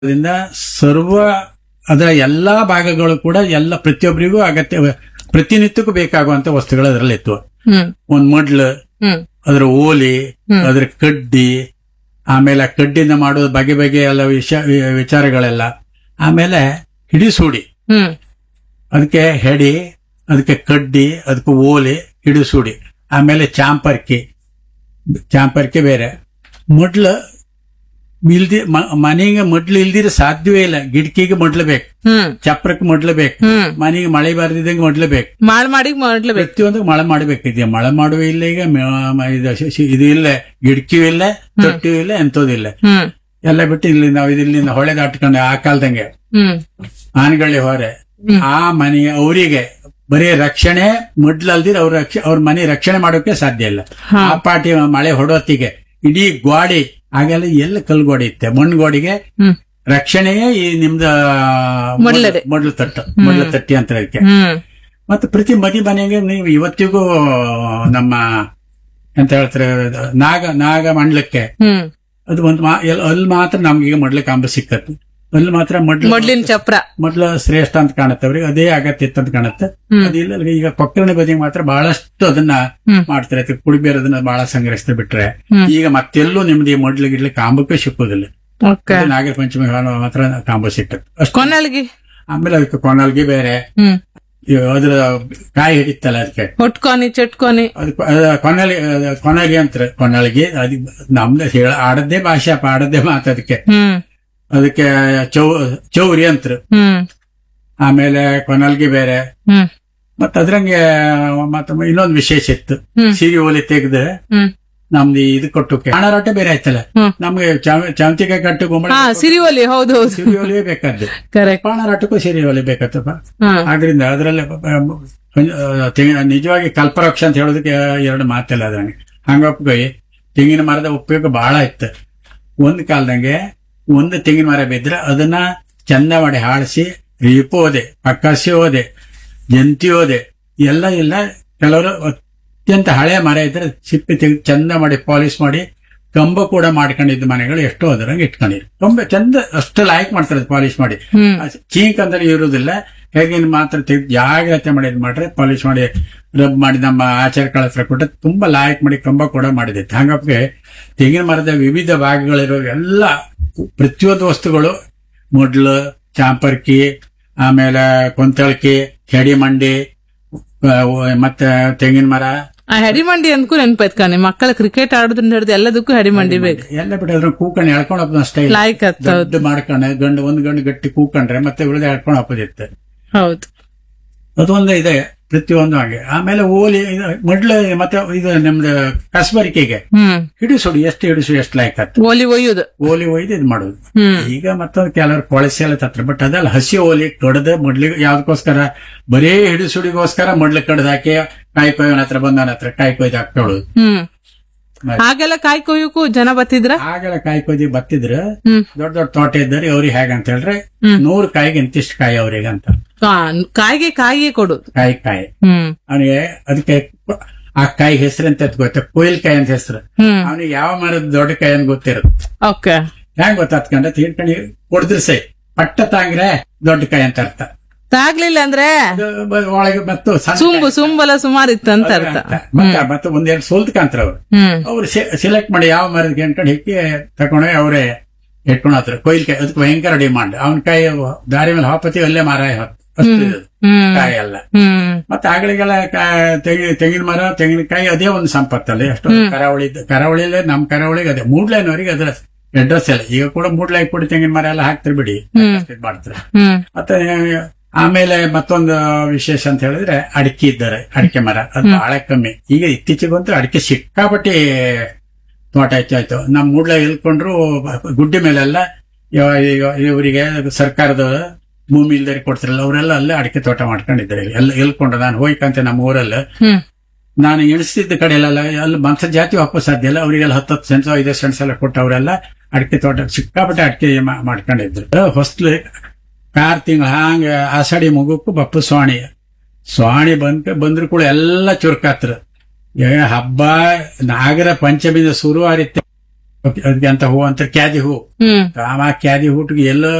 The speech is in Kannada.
ಅದರಿಂದ ಸರ್ವ ಅದರ ಎಲ್ಲಾ ಭಾಗಗಳು ಕೂಡ ಎಲ್ಲ ಪ್ರತಿಯೊಬ್ಬರಿಗೂ ಅಗತ್ಯ ಪ್ರತಿನಿತ್ಯಕ್ಕೂ ಬೇಕಾಗುವಂತ ವಸ್ತುಗಳು ಅದರಲ್ಲಿ ಇತ್ತು ಹ್ಮ್ ಒಂದ್ ಮಡ್ಲು ಹ್ಮ್ ಅದರ ಓಲಿ ಹ್ಮ್. ಅದರ ಕಡ್ಡಿ ಆಮೇಲೆ ಆ ಕಡ್ಡಿಯಿಂದ ಮಾಡೋದು ಬಗೆ ಬಗೆ ಎಲ್ಲ ವಿಷ ವಿಚಾರಗಳೆಲ್ಲ ಆಮೇಲೆ ಹಿಡಿಸೂಡಿ ಹ್ಮ್ ಅದಕ್ಕೆ ಹೆಡಿ ಅದಕ್ಕೆ ಕಡ್ಡಿ ಅದಕ್ಕೆ ಓಲಿ ಹಿಡಿಸೂಡಿ ಆಮೇಲೆ ಚಾಂಪರ್ಕಿ ಚಾಂಪರ್ಕಿ ಬೇರೆ ಮೊಡ್ಲು ಇಲ್ದಿ ಮ- ಮನೆಗೆ ಮೊಡ್ಲು ಇಲ್ದಿರ ಸಾಧ್ಯವೇ ಇಲ್ಲ ಗಿಡಕಿಗೆ ಮೊಡ್ಲು ಬೇಕು ಹ್ಮ್ ಚಪ್ರಕ್ಕೆ ಮೊಡ್ಲು ಬೇಕು ಹ್ಮ್ ಮನೆಗೆ ಮಳೆ ಬರ್ದಿದ್ದಂಗೆ ಮೊಡ್ಲು ಬೇಕು ಮಾಡ್ ಮಾಡಿ ಮಾಡ್ಲೇಬೇಕು ಪ್ರತಿಯೊಂದು ಮಳೆ ಮಾಡಬೇಕಿದೆ ಮಳೆ ಮಾಡುವ ಇಲ್ಲ ಈಗ ಮ- ಮ- ಇದು ಶಿ- ಶಿ- ಇದು ಇಲ್ಲ ಗಿಡಕಿಯೂ ಇಲ್ಲ ತೊಟ್ಟಿಯೂ ಇಲ್ಲ ಎಂತದಿಲ್ಲ ಹ್ಮ್ ಎಲ್ಲ ಬಿಟ್ಟು ಇಲ್ಲಿ ನಾವು ಇಲ್ಲಿಂದ ಹೊಳೆ ದಾಟ್ಕೊಂಡು ಆ ಕಾಲದಂಗೆ ಹ್ಮ್ ಆನೆಗಳ್ಳಿ ಹೊರೆ ಹ್ಮ್. ಆ ಮನೆ ಅವರಿಗೆ ಬರೀ ರಕ್ಷಣೆ ಮೊದ್ಲಲ್ದಿರ ಅವ್ರ ರಕ್ಷ ಅವ್ರ ಮನೆ ರಕ್ಷಣೆ ಮಾಡೋಕೆ ಸಾಧ್ಯ ಇಲ್ಲ ಹಾ. ಆ ಪಾಟಿ ಮಳೆ ಹೊಡೋತ್ತಿಗೆ ಇಡೀ ಗೋಡಿ ಆಗೆಲ್ಲ ಎಲ್ಲ ಕಲ್ಲು ಗೋಡಿ ಇತ್ತೆ ಮಣ್ಣು ಗೋಡಿಗೆ ಹ್ಮ್ ರಕ್ಷಣೆಯೇ ಈ ನಿಮ್ದ ಮೊಡ್ಲದೆ. ಮೊಡ್ಲು ತಟ್ಟು ಮೊಡ್ಲು ತಟ್ಟಿ ಅಂತ ಅದಕ್ಕೆ ಹ್ಮ್ ಮತ್ತೆ ಪ್ರತಿ ಮದಿ ಮನೆಗೆ ನೀವು ಇವತ್ತಿಗೂ ನಮ್ಮ ಎಂತ ಹೇಳ್ತಾರೆ ನಾಗ ನಾಗ ಮಂಡ್ಲಕ್ಕೆ ಹ್ಮ್ ಅದು ಒಂದು ಮಾ- ಎಲ್- ಅಲ್ಲಿ ಮಾತ್ರ ನಮ್ಗೀಗ ಮೊಡ್ಲು ಕಾಂಬ ಸಿಕ್ಕತ್ತು ಅಲ್ಲಿ ಮಾತ್ರ ಮೊಡ್ಲು ಮೊಡ್ಲಿನ ಚಪ್ರ ಮೊದ್ಲು ಶ್ರೇಷ್ಠ ಅಂತ ಕಾಣುತ್ತೆ ಅವ್ರಿಗೆ ಅದೇ ಅಗತ್ಯ ಇತ್ತು ಅಂತ ಕಾಣುತ್ತೆ ಹ್ಮ್. ಅದಿಲ್ಲ ಈಗ ಕೊಕ್ಕರಣೆ ಬದಿಗೆ ಮಾತ್ರ ಬಹಳಷ್ಟು ಅದನ್ನ ಹ್ಮ್. ಮಾಡ್ತಾರೆ ಅದಕ್ಕೆ ಕುಡಿಬೇರ್ ಅದನ್ನ ಬಹಳ ಸಂಗ್ರಹಿಸ್ತಾ ಬಿಟ್ರೆ ಹ್ಮ್. ಈಗ ಮತ್ತೆಲ್ಲೂ ನಿಮ್ದು ಈ ಮೊಡ್ಲು ಗಿಡ್ಲಿ ಕಾಂಬಕ್ಕೆ ಸಿಕ್ಕೋದಿಲ್ಲ ಓಕೆ ಅದು ನಾಗರ ಪಂಚಮಿ ಕಾಲ ಮಾತ್ರ ಕಾಂಬ ಸಿಕ್ಕತ್ತೆ ಅಷ್ಟು ಕೊನಲ್ಗಿ ಆಮೇಲೆ ಅದಕ್ಕೆ ಕೊನಲ್ಗಿ ಬೇರೆ ಹ್ಮ್ ಈ ಅದ್ರ ಕಾಯಿ ಹಿಡಿತಲ್ಲ ಅದಕ್ಕೆ ಹೊಟ್ಕೊನಿ ಚಟ್ಕೊನಿ ಅದು ಕೊನಲಿ ಕೊನಲಿ ಅಂತಾರೆ ಕೊನಲ್ಗಿ ಅದ್ ನಮ್ದು ಹೇಳ ಆಡದ್ದೇ ಭಾಷೆ ಅಪ್ಪ, ಆಡದ್ದೇ ಮಾತು ಅದಕ್ಕೆ ಹ್ಮ್ ಅದಕ್ಕೆ ಚೌ ಚೌರಿ ಅಂತಾರೆ ಹ್ಮ್ ಆಮೇಲೆ ಕೊನಲ್ಗಿ ಬೇರೆ ಹ್ಮ್ ಮತ್ತ ಅದ್ರಂಗೆ ಮತ್ತೆ ಇನ್ನೊಂದು ವಿಶೇಷ ಇತ್ತು ಹ್ಮ್. ಸೀರೆ ಓಲಿ ತೆಗ್ದು ಹ್ಮ್ ನಮ್ದು ಇದು ಕೊಟ್ಟಕ್ಕೆ ಹಣರಾಟ ಬೇರೆ ಆಯ್ತಲ್ಲ ಹ್ಮ್. ನಮ್ಗೆ ಚಾವ- ಚಾವಂತಿಗೆ ಕಟ್ಟು ಗುಮ್ಮಳ ಹಾ ಸಿರಿವಲಿ ಹೌದು ಹೌದು ಸೀರೆ ಒಲಿಯೇ ಬೇಕಾದ್ದು ಕರೆಕ್ಟ್ ಪಾಣರಾಟಕ್ಕೂ ಸೀರೆ ಒಲಿ ಬೇಕತ್ತಪ್ಪ ಹಾ ಆದ್ರಿಂದ ಅದರಲ್ಲಿ ನಿಜವಾಗಿ ಕಲ್ಪವೃಕ್ಷ ಅಂತ ಹೇಳೋದಕ್ಕೆ ಎರಡು ಮಾತಿಲ್ಲ ಅದ್ರಂಗೆ ಹಂಗಪ್ಪಗೆ ತೆಂಗಿನ ಮರದ ಉಪಯೋಗ ಬಹಳ ಇತ್ತು ಒಂದ್ ಕಾಲದಂಗೆ ಒಂದು ತೆಂಗಿನ ಮರ ಬಿದ್ರೆ ಅದನ್ನ ಚಂದ ಮಾಡಿ ಹಾಳಿಸಿ ರೀಪೋದೆ ಪಕ್ಕಸಿ ಹೋದೆ ಜಂತಿ ಹೋದೆ ಎಲ್ಲ ಇಲ್ಲ ಕೆಲವರು ಅತ್ಯಂತ ಹಳೆಯ ಮರ ಇದ್ರೆ ಸಿಪ್ಪಿ ತೆಗೆದು ಚಂದ ಮಾಡಿ ಪಾಲಿಶ್ ಮಾಡಿ ಕಂಬ ಕೂಡ ಮಾಡ್ಕೊಂಡಿದ್ದ ಮನೆಗಳು ಎಷ್ಟೋ ಅದರಂಗೆ ಇಟ್ಕೊಂಡಿದ್ರು ಕಂಬ ಚಂದ ಅಷ್ಟು ಲಾಯ್ಕ್ ಮಾಡ್ತಾರೆ ಪಾಲಿಶ್ ಮಾಡಿ ಹ್ಮ್ ಚೀಕ್ ಅಂದ್ರೆ ಇರುವುದಿಲ್ಲ ಹೇಗೆ ಮಾತ್ರ ತೆಗ್ದು ಜಾಗ್ರತೆ ಮಾಡಿ ಇದ್ ಮಾಡ್ರೆ ಪಾಲಿಶ್ ಮಾಡಿ ರಬ್ ಮಾಡಿ ನಮ್ಮ ಆಚಾರ್ಯಗಳ ಹತ್ರ ಕೊಟ್ಟು ತುಂಬಾ ಲಾಯಕ್ ಮಾಡಿ ಕಂಬ ಕೂಡ ಮಾಡಿದೈತೆ ಹಂಗಪ್ಗೆ ತೆಂಗಿನ ಮರದ ವಿವಿಧ ಭಾಗಗಳಿರೋ ಎಲ್ಲ ಪ್ರತಿಯೊಂದು ವಸ್ತುಗಳು ಮೊಡ್ಲು ಚಾಂಪರ್ಕಿ ಆಮೇಲೆ ಕೊಂತಳ್ಕಿ ಹೆಡಿ ಮಂಡಿ ಆ, ಮತ್ತೆ ತೆಂಗಿನ ಮರ ಆ ಹೆಡಿಮಂಡಿ ಅಂದ್ಕೂ ನೆನ್ಪಾಯ್ತು ಕಣೆ ಮಕ್ಕಳ ಕ್ರಿಕೆಟ್ ಆಡೋದ್ರಿಂದ ಹಿಡಿದು ಎಲ್ಲದಕ್ಕೂ ಹೆಡಿಮಂಡಿ ಬೇಕು ಎಲ್ಲ ಬಿಟ್ಟು ಅದ್ರ ಕೂಕೊಂಡು ಎಳ್ಕೊಂಡು ಹೋಗ್ಬೋದು ಅಷ್ಟೇ ಇಲ್ಲ. ಲಾಯ್ಕ್ ಹತ್ತ ದೊಡ್ಡ ಮಾಡ್ಕೊಂಡೆ ಗಂಡು ಒಂದ್ ಗಂಡು ಗಟ್ಟಿ ಕೂಕೊಂಡ್ರೆ ಮತ್ತೆ ಉಳಿದ ಎಳ್ಕೊಂಡು ಹಾಕೋದಿತ್ತೆ ಹೌದು ಅದೊಂದು ಇದೆ ಪ್ರತಿಯೊಂದು ಹಾಗೆ ಆಮೇಲೆ ಓಲಿ ಇದು ಮೊಡ್ಲು ಮತ್ತೆ ಇದು ನಮ್ದು ಕಸಬರಿಕೆಗೆ ಹ್ಮ್ ಹಿಡಿಸೋಡು ಎಷ್ಟು ಹಿಡಿಸು ಎಷ್ಟು ಲೈಕ್ ಆಯ್ತು ಓಲಿ ಒಯ್ಯುದು ಓಲಿ ಒಯ್ದು ಇದು ಮಾಡೋದು ಹ್ಮ್ ಈಗ ಮತ್ತೊಂದು ಕೆಲವರು ಕೊಳಸಿ ಎಲ್ಲ ತತ್ರ ಬಟ್ ಅದಲ್ಲ ಹಸಿ ಓಲಿ ಕಡ್ದು ಮೊಡ್ಲಿಗೆ ಯಾವ್ದಕ್ಕೋಸ್ಕರ ಬರೇ ಹಿಡಿಸುಡಿಗೋಸ್ಕರ ಮೊಡ್ಲು ಕಡ್ದು ಹಾಕಿ ಕಾಯಿ ಕೊಯ್ಯೋನ ಹತ್ರ ಬಂದವನ ಹತ್ರ ಕಾಯಿ ಕೊಯ್ದು ಹಾಕ್ಕೊಳ್ಳೋದು ಹ್ಮ್ ಹಾಗೆಲ್ಲ ಕಾಯಿ ಕೊಯ್ಯಕ್ಕೂ ಜನ ಬತ್ತಿದ್ರ ಆಗೆಲ್ಲ ಕಾಯಿ ಕೊಯ್ದು ಬತ್ತಿದ್ರೆ ಹ್ಮ್ ದೊಡ್ಡ ದೊಡ್ಡ ತೋಟ ಇದ್ದಾರೆ ಅವ್ರಿಗೆ ಹೇಗಂತ ಹೇಳ್ರೆ ಹ್ಮ್. ನೂರು ಕಾಯಿಗೆ ಇಂತಿಷ್ಟು ಕಾಯಿ ಅವ್ರಿಗೆ ಅಂತ ಕಾ- ಕಾಯಿಗೆ ಕಾಯಿಗೆ ಕೊಡುದು ಕಾಯಿ ಕಾಯಿ ಹ್ಮ್ ಅವನಿಗೆ ಅದಕ್ಕೆ ಆ ಕಾಯಿ ಹೆಸರು ಅಂತ ಗೊತ್ತ ಕೊಯ್ಲ್ ಕಾಯಿ ಅಂತ ಹೆಸರು ಹ್ಮ್ ಅವನಿಗೆ ಯಾವ ಮರದ ದೊಡ್ಡ ಕಾಯಿ ಅಂತ ಗೊತ್ತಿರುತ್ತೆ ಓಕೆ ಹೆಂಗ್ ಗೊತ್ತಾತ್ಕೊಂಡ ತಿಳ್ಕೊಂಡು ಕೊಡಿದ್ರೆ ಸೈ ಪಟ್ಟ ತಾಂಗ್ರೆ ದೊಡ್ಡ ಕಾಯಿ ಅಂತ ಅರ್ಥ ತಾಗ್ಲಿಲ್ಲ ಅಂದ್ರೆ ಅದು ಬ- ಒಳಗೆ ಮತ್ತು ಸಣ್ಣ ಸುಂಬು ಸುಂಬಲ ಸುಮಾರು ಇತ್ತು ಅಂತ ಕಾಯಿ ಅರ್ಥ ಅರ್ಥ. ಮತ್ತೆ ಮತ್ತೆ ಒಂದೆರಡು ಸೋಲ್ತ್ಕಂತ್ರ ಅವ್ರು ಹ್ಮ್ ಅವ್ರು ಸೆಲೆಕ್ಟ್ ಮಾಡಿ ಯಾವ ಮರದ ಅನ್ಕೊಂಡು ಹಿಕ್ಕಿ ತಕೊಂಡೋಗಿ ಅವರೇ ಇಟ್ಕೊಂಡು ಹತ್ರ ಕೊಯ್ಲ್ ಕಾಯಿ ಅದಕ್ಕೆ ಭಯಂಕರ ಡಿಮಾಂಡ್ ಅವನ ಕಾಯಿ ದಾರಿ ಮೇಲೆ ಹಾಪತಿ ಅಲ್ಲೇ ಮಾರ ಅಷ್ಟು ಇದು. ಹ್ಮ್ ಕಾಯಿ ಎಲ್ಲ ಹ್ಮ್ ಮತ್ತೆ ಆಗಳಿಗೆಲ್ಲ ಕಾ- ತೆಂಗಿ- ತೆಂಗಿನ ಮರ ತೆಂಗಿನಕಾಯಿ ಅದೇ ಒಂದು ಸಂಪತ್ತಲ್ಲ ಎಷ್ಟು ಕರಾವಳಿ ಕರಾವಳಿಯಲ್ಲೇ ನಮ್ ಕರಾವಳಿಗೆ ಅದೇ ಮೂಡ್ಲೈನವರಿಗೆ ಅದರ ಅಡ್ರೆಸ್ ಇಲ್ಲ ಈಗ ಕೂಡ ಮೂಡ್ಲಾಯಿ ಕೊಡಿ ತೆಂಗಿನ ಮರ ಎಲ್ಲ ಹಾಕ್ತಿರ್ ಬಿಡಿ ಅಷ್ಟು ಇದ್ ಮಾಡ್ತಾರೆ ಹ್ಮ್ ಮತ್ತೆ ಆಮೇಲೆ ಮತ್ತೊಂದು ವಿಶೇಷ ಅಂತ ಹೇಳಿದ್ರೆ ಅಡಿಕೆ ಇದ್ದಾರೆ ಅಡಿಕೆ ಮರ ಅದು ಬಹಳ ಕಮ್ಮಿ ಈಗ ಇತ್ತೀಚೆಗಂತೂ ಅಡಿಕೆ ಸಿಕ್ಕಾಪಟ್ಟಿ ತೋಟ ಹೆಚ್ಚಾಯ್ತು ನಮ್ ಮೂಡ್ಲ ಎಲ್ಕೊಂಡ್ರು ಗುಡ್ಡೆ ಮೇಲೆಲ್ಲ ಇವ- ಈಗ ಇವರಿಗೆ ಸರ್ಕಾರದ ಭೂಮಿ ಇಲ್ದರಿ ಕೊಡ್ತಿರಲ್ಲ ಅವರೆಲ್ಲ ಅಲ್ಲೇ ಅಡಿಕೆ ತೋಟ ಮಾಡ್ಕೊಂಡಿದ್ದಾರೆ ಎಲ್ಲ ಎಲ್ಕೊಂಡು ನಾನು ಹೋಯ್ಕಂತೆ ನಮ್ಮ ಊರಲ್ಲಿ ಹ್ಮ್ ನಾನು ಎಣಿಸ್ತಿದ್ದ ಕಡೆ ಎಲ್ಲ ಅಲ್ಲಿ ಮನ್ಸ ಜಾತಿ ವಾಪಸ್ ಸಾಧ್ಯ ಇಲ್ಲ ಅವರಿಗೆಲ್ಲ ಹತ್ತತ್ತು ಸೆನ್ಸ್ ಐದು ಸೆನ್ಸ್ ಎಲ್ಲ ಕೊಟ್ಟು ಅವರೆಲ್ಲ ಅಡಿಕೆ ತೋಟ ಸಿಕ್ಕಾಪಟ್ಟೆ ಅಡಿಕೆ ಮಾ- ಮಾಡ್ಕೊಂಡಿದ್ರು ಹೊಸ್ಲು ಕಾರ್ ತಿಂಗಳ ಹಾಂಗ ಆಷಾಢಿ ಮಗುಕ್ಕೂ ಬಪ್ಪು ಸ್ವಾಣಿ ಸ್ವಾಣಿ ಬಂದ್ ಬಂದ್ರು ಕೂಡ ಎಲ್ಲ ಚುರುಕಾತ್ರ ಏ ಹಬ್ಬ ನಾಗರ ಪಂಚಮಿಯಿಂದ ಶುರು ಆರಿತ್ತೆ ಅದಕ್ಕೆ ಅಂತ ಹೂ ಅಂತ ಕ್ಯಾದಿ ಹೂ ಹ್ಮ್ ಆ ಕ್ಯಾದಿ ಹೂಟಿಗೆ ಎಲ್ಲ